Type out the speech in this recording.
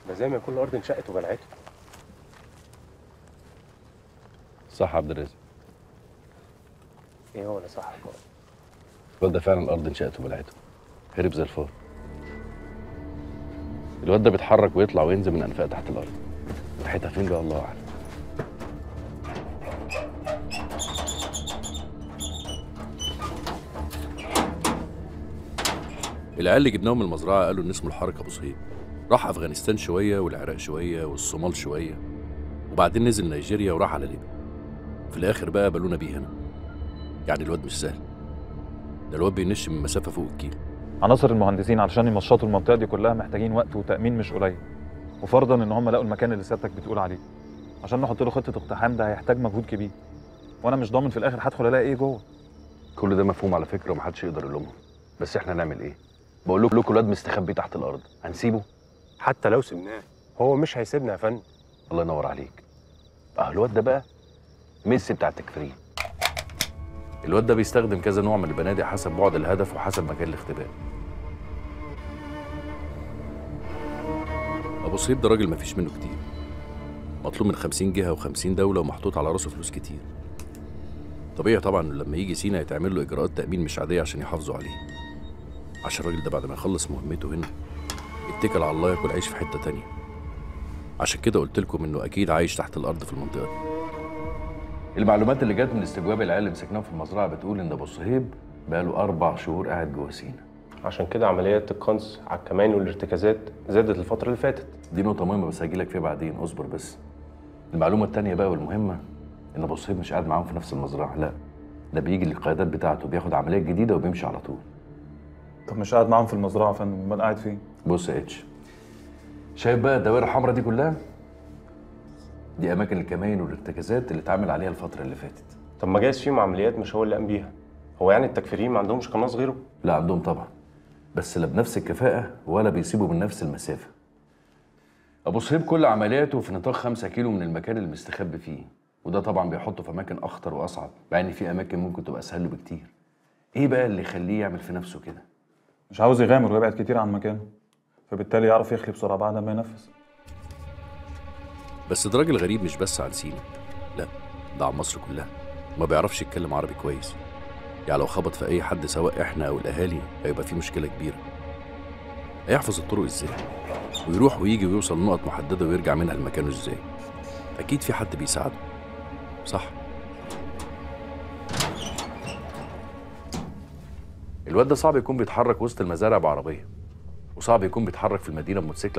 ده زي ما يكون الارض انشقت وبلعته صح يا عبد الرازق ايه هو اللي صح يا قائد؟ الواد ده فعلا الارض انشقت وبلعته هرب زي الفار الواد ده بيتحرك ويطلع وينزل من انفاق تحت الارض ناحيتها فين بقى الله اعلم العيال اللي جبناهم من المزرعه قالوا ان اسمه الحركه ابو صهيب راح افغانستان شويه والعراق شويه والصومال شويه وبعدين نزل نيجيريا وراح على ليبيا في الاخر بقى قبلونا بيه هنا يعني الواد مش سهل ده الواد بينش من مسافه فوق الكيلو عناصر المهندسين علشان يمشطوا المنطقه دي كلها محتاجين وقت وتامين مش قليل وفرضا ان هم لقوا المكان اللي سيادتك بتقول عليه عشان نحط له خطه اقتحام ده هيحتاج مجهود كبير وانا مش ضامن في الاخر هدخل الاقي ايه جوه كل ده مفهوم على فكره ومحدش يقدر يلومهم بس احنا نعمل ايه بقول لكم الواد مستخبي تحت الارض هنسيبه حتى لو سبناه هو مش هيسيبنا يا فندم الله ينور عليك اه الواد ده بقى ميسي بتاع التكفيرين الواد ده بيستخدم كذا نوع من البنادق حسب بعد الهدف وحسب مكان الاختباء ابو صهيب ده راجل مفيش منه كتير مطلوب من 50 جهه و50 دوله ومحطوط على راسه فلوس كتير طبيعي طبعا إنه لما يجي سينا يتعمل له اجراءات تامين مش عاديه عشان يحافظوا عليه عشان الراجل ده بعد ما يخلص مهمته هنا يتكل على الله ياكل عيش في حته تانية عشان كده قلت لكم انه اكيد عايش تحت الارض في المنطقه دي المعلومات اللي جت من استجواب العيال اللي مسكناهم في المزرعه بتقول ان ابو صهيب بقاله اربع شهور قاعد جوه سينا عشان كده عمليات القنص على الكمان والارتكازات زادت الفتره اللي فاتت دي نقطه مهمه بس هجيلك فيها بعدين اصبر بس المعلومه التانية بقى والمهمه ان ابو صهيب مش قاعد معاهم في نفس المزرعه لا ده بيجي للقيادات بتاعته بياخد عمليات جديده وبيمشي على طول طب مش قاعد معاهم في المزرعه يا فندم امال قاعد فين بص يا اتش شايف بقى الدوائر الحمراء دي كلها دي اماكن الكمائن والارتكازات اللي اتعمل عليها الفتره اللي فاتت طب ما جايز فيهم عمليات مش هو اللي قام بيها هو يعني التكفيريين ما عندهمش قناص غيره لا عندهم طبعا بس لا بنفس الكفاءة ولا بيسيبوا من نفس المسافة أبو صهيب كل عملياته في نطاق خمسة كيلو من المكان اللي مستخبي فيه وده طبعا بيحطه في أماكن أخطر وأصعب مع إن في أماكن ممكن تبقى أسهل له بكتير إيه بقى اللي يخليه يعمل في نفسه كده؟ مش عاوز يغامر ويبعد كتير عن مكانه فبالتالي يعرف يخلي بسرعه بعد ما ينفذ بس ده راجل غريب مش بس عن سينا لا ده عن مصر كلها ما بيعرفش يتكلم عربي كويس يعني لو خبط في أي حد سواء إحنا أو الأهالي هيبقى في مشكلة كبيرة هيحفظ الطرق إزاي؟ ويروح ويجي ويوصل لنقط محددة ويرجع منها لمكانه إزاي؟ أكيد في حد بيساعده صح الواد ده صعب يكون بيتحرك وسط المزارع بعربية وصعب يكون بيتحرك في المدينة بموتوسيكل